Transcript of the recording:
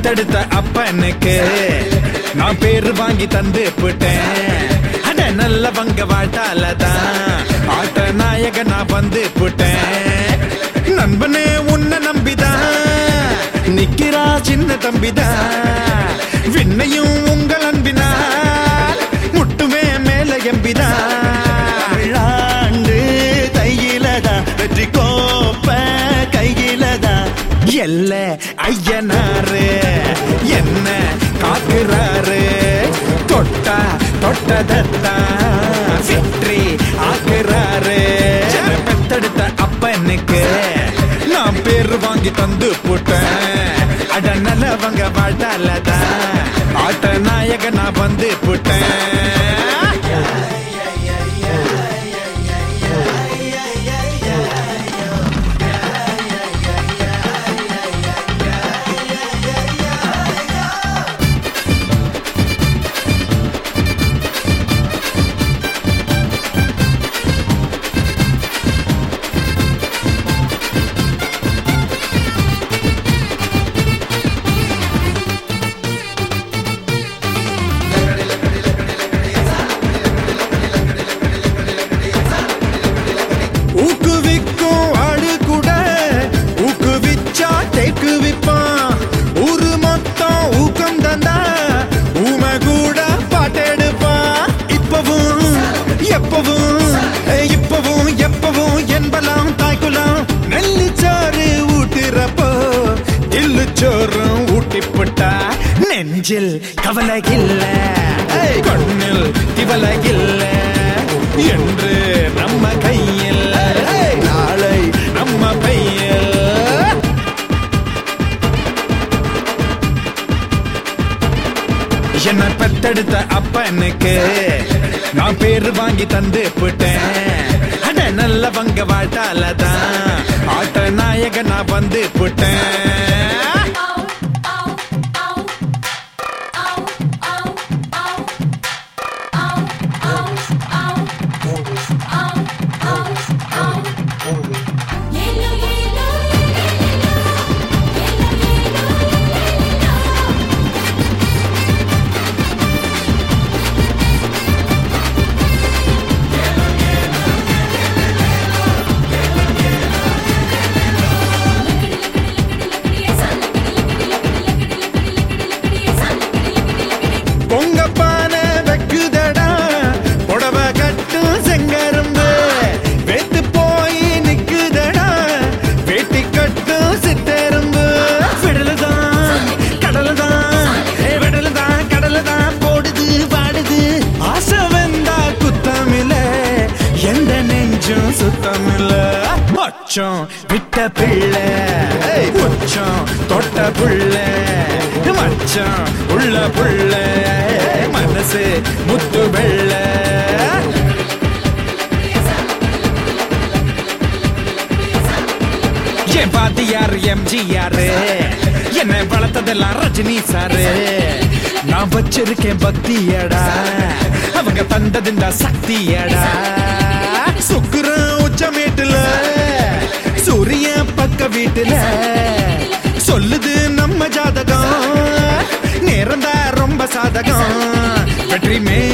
பெத்தெடுத்த அப்பனுக்கு நான் பேரு வாங்கி தந்து போட்டேன் அட நல்லவங்க வாழ்த்தாலதான் ஆட்ட நாயக நான் வந்து போட்டேன் நண்பனே உன்னை நம்பிதான் நிக்கிறா சின்ன தம்பிதான் விண்ணையும் உங்கள் அன்பினால் முட்டுமே மேல எம்பிதான் விழாண்டு தையிலதான் வெற்றி கோப்ப கையிலதான் எல்ல ஐயனாரு என்ன காக்குறாரு தொட்டா தொட்டதத்தான் வெற்றி ஆக்குறாரு என்னை பெத்தெடுத்த அப்பனுக்கு நான் பேர் வாங்கி தந்து போட்டேன் அட நல்லவங்க வாழ்த்தாலதான் ஆட்ட நாயக நான் வந்து போட்டேன் ஊக்குவிக்கும் ஆடு கூட ஊக்குவிச்சா தேக்கு விப்பான் ஊரு மொத்தம் ஊக்கம் தந்தா ஊமை கூட பாட்டெடுப்பான் இப்பவும் எப்பவும் ஏய், இப்பவும் எப்பவும் என்பலாம் தாய்க்குலாம் நெல்லிச்சாறு ஊட்டுறப்போ இல்லுச்சோறும் ஊட்டிப்புட்டா நெஞ்சில் கவலை இல்ல ஏய், கண்ணில் திவலை இல்ல என்று நம்ம கையில் ஏய், நாளை நம்ம பையில் என்ன பெத்தெடுத்த அப்பனுக்கு நான் பேரு வாங்கி தந்து போட்டேன் அட நல்லவங்க வாழ்த்தாலதான் ஆட்ட நாயக நான் வந்து போட்டேன் பொங்க பானை வைக்குதடா புடவை கட்டும் செங்கரும்பு வெத்து போய் நிக்குதடா வேட்டி கட்டும் சித்தரும்பு விடலுதான் கடலுதான் விடலுதான் கடலுதான் போடுது பாடுது ஆசை வந்தா குத்தமில்ல எந்த நெஞ்சும் சுத்தமில்ல மச்சம் விட்ட பிள்ளை உச்சம் தொட்ட புள்ளை மச்சம் உள்ள புள்ள மனசு முத்து வெள்ள என் பாத்தியார் எம்ஜிஆர் என்னை வளர்த்ததெல்லாம் ரஜினி சாரு நான் வச்சிருக்கேன் பக்தியடா அவங்க தந்தது இந்த சக்தியடா சுக்குரம் உச்சமேட்டுல சூரிய பக்க வீட்டுல சொல்லுது நம்ம ஜாதகம் நேரம் தான் ரொம்ப சாதகம் வெற்றி மே